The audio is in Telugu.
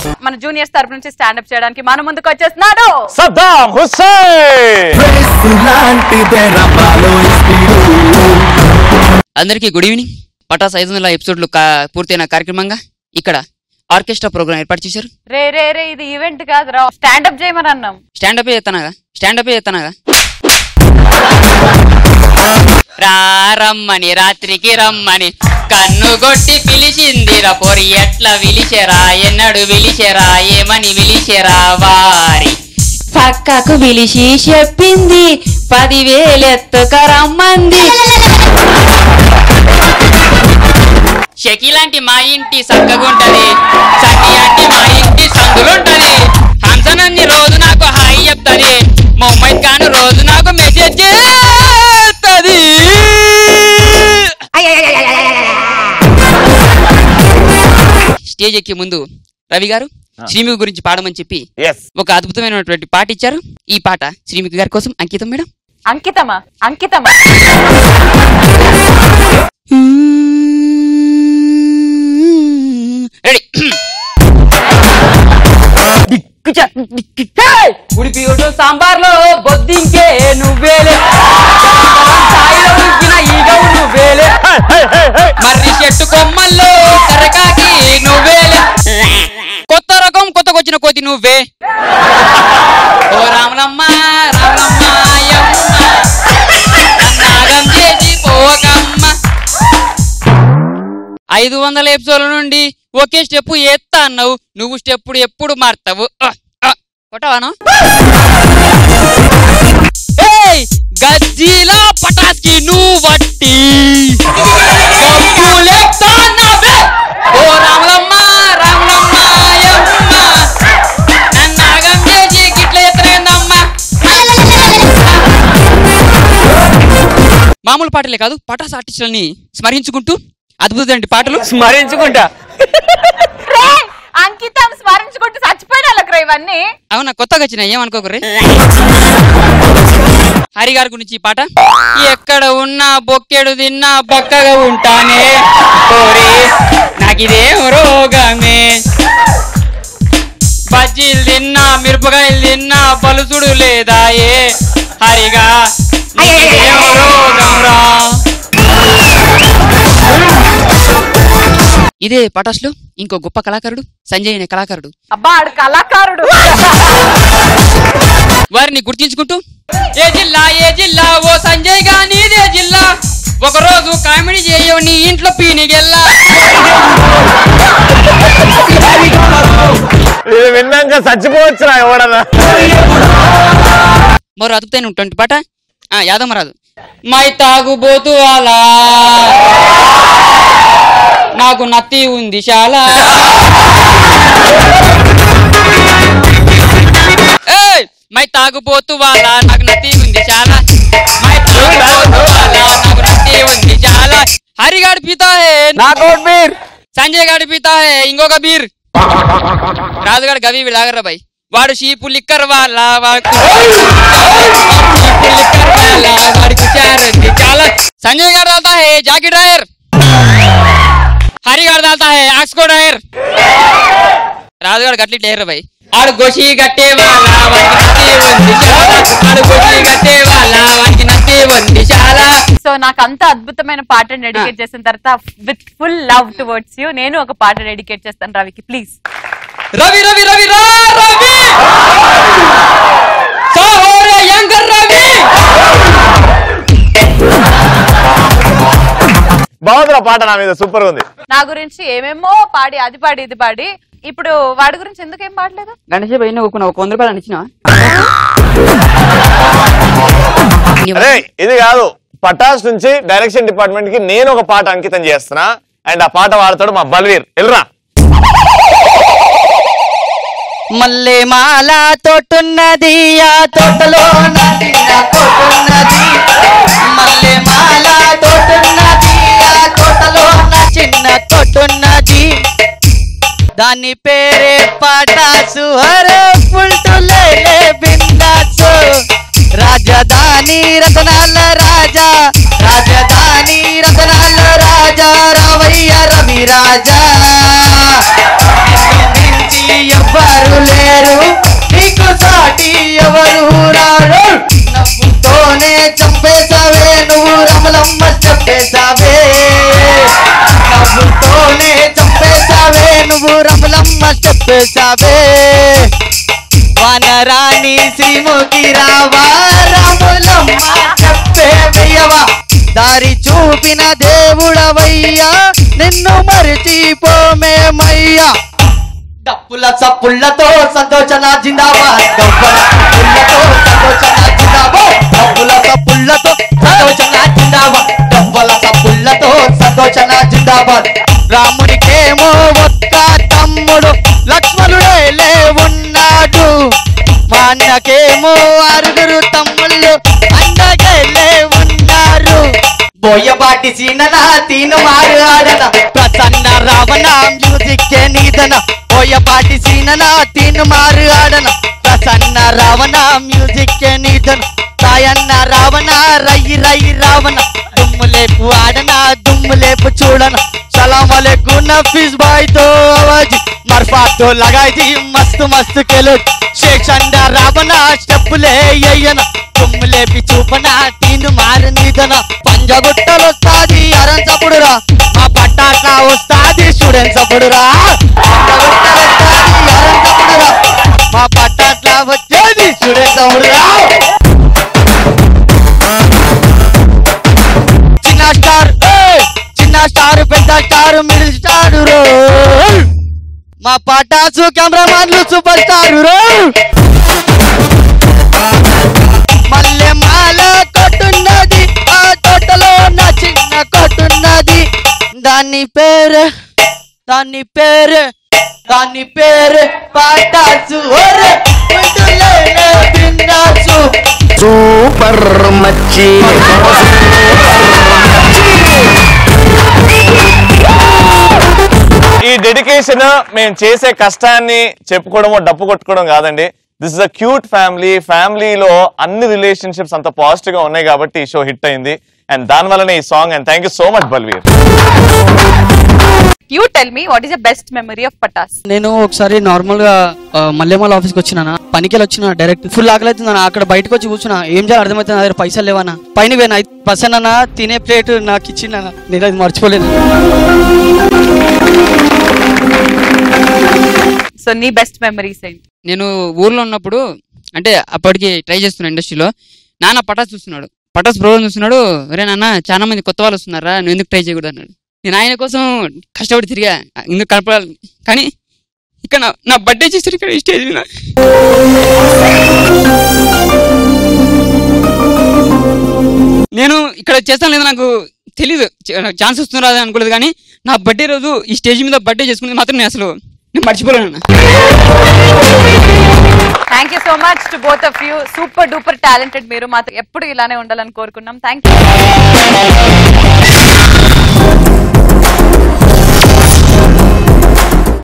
మన జూనియర్స్ తరపు నుంచి స్టాండప్ చేయడానికి మన ముందుకు వచ్చేస్తున్నాడు సద్దాం హుస్సేన్ అందరికీ గుడ్ ఈవినింగ్ పటాస్ ఐదు వందల ఎపిసోడ్లు కా- పూర్తయిన కార్యక్రమంగా ఇక్కడ ఆర్కెస్ట్రా ప్రోగ్రామ్ ఏర్పాటు చేశారు రే రే రే ఇది ఈవెంట్ కాదురా స్టాండప్ చేయమని అన్నాం స్టాండప్ ఎత్తనగా స్టాండప్ ఎత్తనగా రా రమ్మని రాత్రికి రమ్మని కన్ను కొట్టి పిలిచిందిరా పొరి ఎట్లా విలిచెరా ఎన్నడు విలిచెరా ఏమని విలిచెరా వారి పక్కకు పిలిచి చెప్పింది పదివేలెత్తుక రమ్మంది షకిలాంటి మా ఇంటి సక్కగుంటది సఖి అంటే మా ఇంటి సందులుంటది హంసనన్ని రోజు నాకు హాయి చెప్తది మొహమ్మద్ ఖాన్ రోజు నాకు మెసేజ్ చేస్తది స్టేజ్ ఎక్కే ముందు రవి గారు శ్రీముఖి గురించి పాడమని చెప్పి ఎస్ ఒక అద్భుతమైనటువంటి పాట ఇచ్చారు ఈ పాట శ్రీముఖి గారి కోసం అంకితం మేడం అంకితమా అంకితమా రెడీ ఉడిపి ఒడ్డు సాంబార్లో బొద్దింకే నువ్వేలే సాయిలో ఉడికిన ఈగవు నువ్వేలే మర్రి చెట్టు కొమ్మల్లో కరకాకి నువ్వేలే కొత్త రకం కొత్తకొచ్చిన కోతి నువ్వే ఓ రామలమ్మ రామలమ్మ యమ్మ నన్నాగం చేసి పోకమ్మ ఐదు వందల ఎపిసోడ్ల నుండి ఒకే స్టెప్ ఎత్తా అన్నావు నువ్వు స్టెప్ ఎప్పుడు మారుతావు ఆ, ఆ, కొట్టవాను ఏయ్, గజ్జీలా పటాస్కి నువ్వు వట్టి కప్పులెత్తానవే. ఓ రామలమ్మ రామలమ్మ యమ్మ నన్నాగం చేసి గిట్ల ఎత్తలేదమ్మా మామూలు పాటలే కాదు పటాస్ ఆర్టిస్టులని స్మరించుకుంటూ అద్భుతమైన పాటలు స్మరించుకుంటా రే అంకితం స్మరించుకుంటూ చచ్చిపోయిన వాళ్ళకి ఇవన్నీ అవునా కొత్తగా వచ్చినాయి ఏమనుకోకర్రి హరి గారి గురించి ఈ పాట ఎక్కడ ఉన్నా బొక్కెడు తిన్నా బక్కగా ఉంటానే కోరి నాకిదేం రోగమే బజ్జీలు తిన్నా మిరపకాయలు తిన్నా పలుసుడు లేదాయే హరిగా నీకిదేం రోగం రా ఇదే పటాస్లో ఇంకో గొప్ప కళాకారుడు సంజయ్ అనే కళాకారుడు అబ్బా ఆడు కళాకారుడు వారిని గుర్తించుకుంటూ ఏ జిల్లా ఏ జిల్లా ఓ సంజయ్ గా నీదే జిల్లా ఒక రోజు కామెడీ చేయవు నీ ఇంట్లో పీనిగెల్లా ఇది విన్నాక చచ్చిపోవచ్చురా ఎవడన్నా మరో అదుపుతైన ఉంటుంది పాట ఆ యాదమ్మరాదు మై తాగుబోతు అలా నాకు నత్తి ఉంది చాలా ఏయ్! మై తాగుబోతు వాళ్ళ నాకు నత్తి ఉంది చాలా మై తాగుబోతు వాళ్ళ నాకు నత్తి ఉంది చాలా హరిగాడి పీతా హే నాకు బీర్ సంజయ్ గాడి పీతా హే ఇంకొక బీర్ రాజుగాడు గవి వీళ్ళాగర్రా బాయ్ వాడు షీపు లిక్కర్ వాళ్ళ వాడు షీపు లిక్కర్ వాళ్ళ వాడికి చారుంది చాలా సంజయ్ గారు దాల్తా హే జాకీ డ్రైవర్ హరి గారు దాల్తా హే ఆక్స్కో డ్రైవర్ రాజుగాడు గట్లి డేర్ బాయ్ ఆడు గొషి గట్టే వాళ్ళ వాడికి నత్తి ఉంది చాలా ఆడు గొషి గట్టే వాళ్ళ వాడికి నత్తి ఉంది చాలా సో నాకు అంత అద్భుతమైన పాటను డెడికేట్ చేసిన తర్వాత with full love towards you నేను ఒక పాట డెడికేట్ చేస్తాను రవికి ప్లీజ్ రవి రవి రవి రా రవి సహోరే యంగర్ రవి బాగుందిరా పాట నా మీద సూపర్ ఉంది నా గురించి ఏమేమో పాడి అది పాడి ఇది పాడి ఇప్పుడు వాడి గురించి ఎందుకు ఏం పాడలేదు గణేష్ పైన ఒక ఒక వంద రూపాయలు ఇచ్చిన అరే ఇది కాదు పటాస్ నుంచి డైరెక్షన్ డిపార్ట్మెంట్ కి నేను ఒక పాట అంకితం చేస్తున్నా అండ్ ఆ పాట వాడతాడు మా బల్వీర్ వెళ్ళరా మల్లె మాల తోటున్నది ఆ తోటలో నదిన తోటున్నది మల్లె మాల తోటున్నది ఆ తోటలో చిన్న తోటున్నది దాని పేరే పటాసు హరే పుల్టులే బిందాసు రాజధాని రతనాల రాజా రాజధాని రతనాల రాజా రావయ్య రవి రాజా నిన్ను మించి చేసావే వనరాణి శ్రీముఖి రావా రాములమ్మ చెప్పే వెయ్యవా దారి చూపిన దేవుడవయ్యా నిన్ను మరిచిపోమేమయ్యా డప్పుల చప్పుళ్ళతో సంతోషన జిందాబాద్ డప్పుల చప్పుళ్ళతో సంతోషన జిందాబాద్ డప్పుల చప్పుళ్ళతో సంతోషన జిందాబాద్ డప్పుల చప్పుళ్ళతో సంతోషన జిందాబాద్ రాముడికేమో ఒక్క తమ్ముడు లక్ష్మణుడే లేవున్నాడు మా అన్నకేమో ఆరుగురు తమ్ముళ్ళు అండగలే ఉన్నారు బోయపాటి సీనన తీను మారు ఆడన ప్రసన్న రావణ మ్యూజిక్ నీదన బోయపాటి సీనన తీను మారు ఆడన ప్రసన్న రావణ మ్యూజిక్ నీదన సాయన్న రావణ రయ్యి రయ్యి రావణ దుమ్ము లేపు ఆడన దుమ్ము లేపు చూడన సలాం అలైకుం నఫీస్ భాయ్ తో ఆవాజ్ మర్ఫా తో लगाई दी मस्त मस्त केलो शेख चंदा रावण స్టెప్పులే అయ్యన దుమ్ము లేపి చూపన తీను మారు నీదన పంజగుట్టలు వస్తాది అరంచపుడురా మా పట్టాట్ల వస్తాది స్టూడెంట్స్ అప్పుడురా పంజగుట్టలు వస్తాది అరంచపుడురా మా పట్టాట్ల వచ్చేది స్టూడెంట్స్ అప్పుడురా చిన్న స్టార్ ఏయ్! చిన్న స్టార్ పెద్ద స్టార్ మిడిల్ స్టార్ రో మా పటాసు కెమెరామాన్లు సూపర్ స్టార్ రో మల్లె మాల కొట్టున్నది ఆ తోటలో నా చిన్న కొట్టున్నది దాని పేరు దాని పేరు దాని పేరు పటాసు ఒరే వింటులేనే బిందాసు సూపర్ మచ్చి ఈ డెడికేషన్ మేము చేసే కష్టాన్ని చెప్పుకోవడమో డప్పు కొట్టుకోవడం కాదండి this is a cute family ఫ్యామిలీలో అన్ని రిలేషన్షిప్స్ అంత పాజిటివ్ గా ఉన్నాయి కాబట్టి ఈ షో హిట్ అయింది అండ్ దాని వల్లనే ఈ song and thank you so much Balveer you tell me what is the best memory of Pataas నేను ఒకసారి నార్మల్ గా ఆ, మల్లెమాల ఆఫీస్కి వచ్చిన పనికి వచ్చిన డైరెక్ట్ ఫుల్ ఆకలి అవుతుంది అక్కడ బయటకు వచ్చి కూర్చున్నా ఏం చేయాలి అర్థమవుతుంది నా దగ్గర పైసలు లేవన్నా పైన పోయినా ఐదు పర్సెంట్ అన్న తినే ప్లేట్ నాకు ఇచ్చిండ నేను అది మర్చిపోలేదు సో నీ బెస్ట్ మెమరీస్ ఏంటి నేను ఊర్లో ఉన్నప్పుడు అంటే అప్పటికి ట్రై చేస్తున్నా ఇండస్ట్రీలో నాన్న పటాస్ చూస్తున్నాడు పటాస్ ప్రోగ్రామ్ చూస్తున్నాడు ఒరే నాన్న చాలా మంది కొత్త వాళ్ళు వస్తున్నారా నువ్వు ఎందుకు ట్రై చేయకూడదు అన్నాడు నేను ఆయన కోసం కష్టపడి తిరిగా ఎందుకు కనపడాలి కానీ ఇక్కడ నా- నా బర్త్డే చేస్తారు ఇక్కడ ఈ స్టేజ్ మీద నేను ఇక్కడ చేస్తాను లేదా నాకు తెలీదు ఛాన్స్ వస్తుందో రాదని అనుకోలేదు కానీ నా బర్త్డే రోజు ఈ స్టేజ్ మీద బర్త్డే చేసుకునేది మాత్రం నేను అసలు నేను మర్చిపోలేను అన్న. Thank you so much to both of you super duper talented మీరు మాతో ఎప్పుడు ఇలానే ఉండాలని కోరుకున్నాం థ్యాంక్ యూ